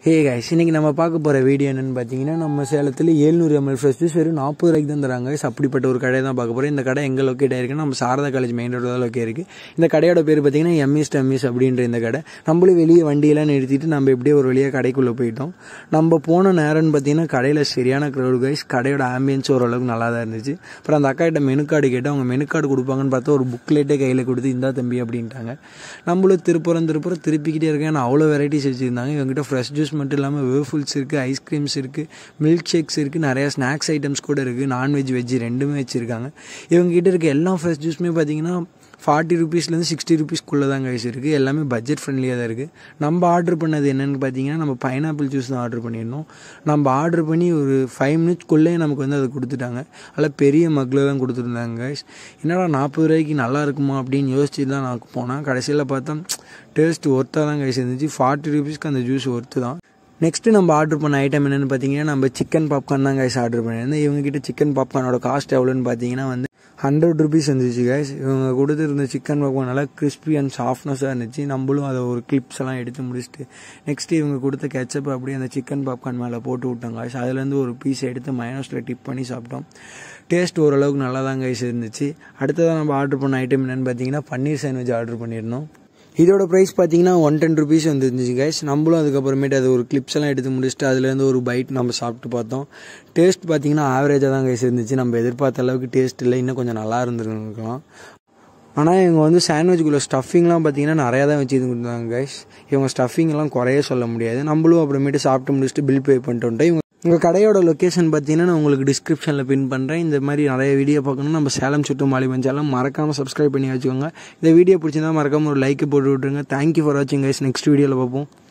Hey guys இன்னைக்கு நம்ம பார்க்க போகிற வீடியோ என்னென்னு பார்த்தீங்கன்னா நம்ம சேலத்தில் ஏழ்நூறு எம்எல் ஃப்ரெஷ் ஜூஸ் வெறும் நாற்பது ரூபாய்க்கு தான் தராங்க guys. அப்படிப்பட்ட ஒரு கடையை தான் பார்க்க போகிறோம் இந்த கடை எங்கே லொக்கேட் ஆயிருக்குன்னா நம்ம சாரதா காலேஜ் மெயின் ரோடு தான் லொக்கே இருக்குது இந்த கடையோட பேர் பார்த்தீங்கன்னா எம்இஸ் டம்மிஸ் அப்படின்ற இந்த கடை நம்மளும் வெளியே வண்டியெல்லாம் நிறுத்திட்டு நம்ம எப்படியே ஒரு வழியாக கடைக்குள்ளே போயிட்டோம் நம்ம போன நேரம்னு பார்த்தீங்கன்னா கடையில் சரியான க்ரௌடு கைஸ் கடையோட ஆம்பியன்ஸ் ஓரளவுக்கு நல்லா தான் இருந்துச்சு அப்புறம் அந்த அக்காகிட்ட மெனு கார்டு கேட்டு அவங்க மெனு கார்டு கொடுப்பாங்கன்னு பார்த்தா ஒரு புக்லெட்டே கையில் கொடுத்து இந்தா தம்பி அப்படின்ட்டாங்க நம்மளும் திருப்புறம் திருப்புறம் திருப்பிக்கிட்டே இருக்கேன் ஏன்னா அவ்வளோ வெரைட்டிஸ் வச்சுருந்தாங்க இவங்ககிட்ட ஃப்ரெஷ் ஜூஸ் மட்டும் இல்லாமல் வேர்ஃபுல்ஸ் இருக்குது ஐஸ்கிரீம்ஸ் இருக்குது மில்க் ஷேக்ஸ் இருக்குது நிறையா ஸ்நாக்ஸ் ஐட்டம்ஸ் கூட இருக்குது நான்வெஜ் வெஜ் ரெண்டுமே வச்சுருக்காங்க இவங்ககிட்ட இருக்க எல்லா ஃப்ரெஷ் ஜூஸுமே பார்த்தீங்கன்னா ஃபார்ட்டி ருபீஸ்லேருந்து சிக்ஸ்டி ருபீஸ்க்குள்ளே தான் கைஸ் இருக்குது எல்லாமே பட்ஜெட் ஃப்ரெண்ட்லியாக தான் இருக்குது நம்ம ஆர்டர் பண்ணது என்னென்னு பார்த்தீங்கன்னா நம்ம பைனாப்பிள் ஜூஸ் தான் ஆர்டர் பண்ணியிருந்தோம் நம்ம ஆர்டர் பண்ணி ஒரு ஃபைவ் மினிட்ஸ்க்குள்ளேயே நமக்கு வந்து அதை கொடுத்துட்டாங்க அதில் பெரிய மக்கில் தான் கொடுத்துருந்தாங்க கைஸ் என்னடா நாற்பது ரூபாய்க்கு நல்லா இருக்குமா அப்படின்னு யோசிச்சு தான் நான் போனேன் கடைசியில் பார்த்தா டேஸ்ட் ஒர்த்தாக தான் கைஸ் இருந்துச்சு ஃபார்ட்டி ருபீஸ்க்கு அந்த ஜூஸ் ஒர்த்து தான் நெக்ஸ்ட்டு நம்ம ஆர்டர் பண்ண ஐட்டம் என்னென்னு பார்த்தீங்கன்னா நம்ம சிக்கன் பாப்கார்ன் தான் கைஸ் ஆர்டர் பண்ணியிருந்தோம் இவங்ககிட்ட சிக்கன் பாப்கார்னோட காஸ்ட் எவ்வளோன்னு பார்த்தீங்கன்னா வந்து ஹண்ட்ரட் ருபீஸ் இருந்துச்சு கைஸ் இவங்க கொடுத்துருந்த சிக்கன் பாப்கார்ன் நல்லா கிறிஸ்பி அண்ட் சாஃப்ட்னஸாக இருந்துச்சு நம்மளும் அதை ஒரு கிளிப்ஸ் எல்லாம் எடுத்து முடிச்சுட்டு நெக்ஸ்ட்டு இவங்க கொடுத்த கெச்சப் அப்படியே அந்த சிக்கன் பாப்கார்ன் மேலே போட்டு விட்டாங்க கைஸ் அதுலேருந்து ஒரு பீஸ் எடுத்து மைனஸில் டிப் பண்ணி சாப்பிட்டோம் டேஸ்ட் ஓரளவுக்கு நல்லா தான் கைஸ் இருந்துச்சு அடுத்ததாக நம்ம ஆர்டர் பண்ண ஐட்டம் என்னென்னு பார்த்தீங்கன்னா பன்னீர் சாண்ட்விச் ஆர்டர் பண்ணியிருந்தோம் இதோட ப்ரைஸ் பார்த்தீங்கன்னா ஒன் டென் ருபீஸ் வந்துருந்துச்சு கைஸ் நம்மளும் அதுக்கப்புறமேட்டு அது ஒரு கிளிப்ஸ் எல்லாம் எடுத்து முடிச்சுட்டு அதுலேருந்து ஒரு பைட் நம்ம சாப்பிட்டு பார்த்தோம் டேஸ்ட் பார்த்தீங்கன்னா ஆவரேஜாக தான் கைஸ் இருந்துச்சு நம்ம எதிர்பார்த்த அளவுக்கு டேஸ்ட் இல்லை இன்னும் கொஞ்சம் நல்லா இருந்திருக்கலாம் ஆனால் இவங்க வந்து சாண்ட்விச்சுக்குள்ள ஸ்டஃபிங்லாம் பார்த்தீங்கன்னா நிறையா தான் வச்சு இது கொடுத்தாங்க கைஸ் இவங்க ஸ்டஃபிங்லாம் குறைய சொல்ல முடியாது நம்மளும் அப்புறமேட்டு சாப்பிட்டு முடிச்சுட்டு பில் பே பண்ணிட்டு வந்துட்டோம் இவங்க உங்கள் கடையோட லொக்கேஷன் பார்த்தீங்கன்னா நான் உங்களுக்கு டிஸ்கிரிப்ஷனில் பின் பண்ணுறேன் இந்த மாதிரி நிறைய வீடியோ பார்க்கணும் நம்ம சேலம் சுட்டு மாலிபன் சேலம் மறக்காமல் சப்ஸ்கிரைப் பண்ணி வச்சுக்கோங்க இந்த வீடியோ பிடிச்சிருந்தா மறக்காமல் ஒரு லைக் போட்டு விட்ருங்க தேங்க்யூ ஃபார் வாட்சிங் கைஸ் நெக்ஸ்ட் வீடியோவில் பார்ப்போம்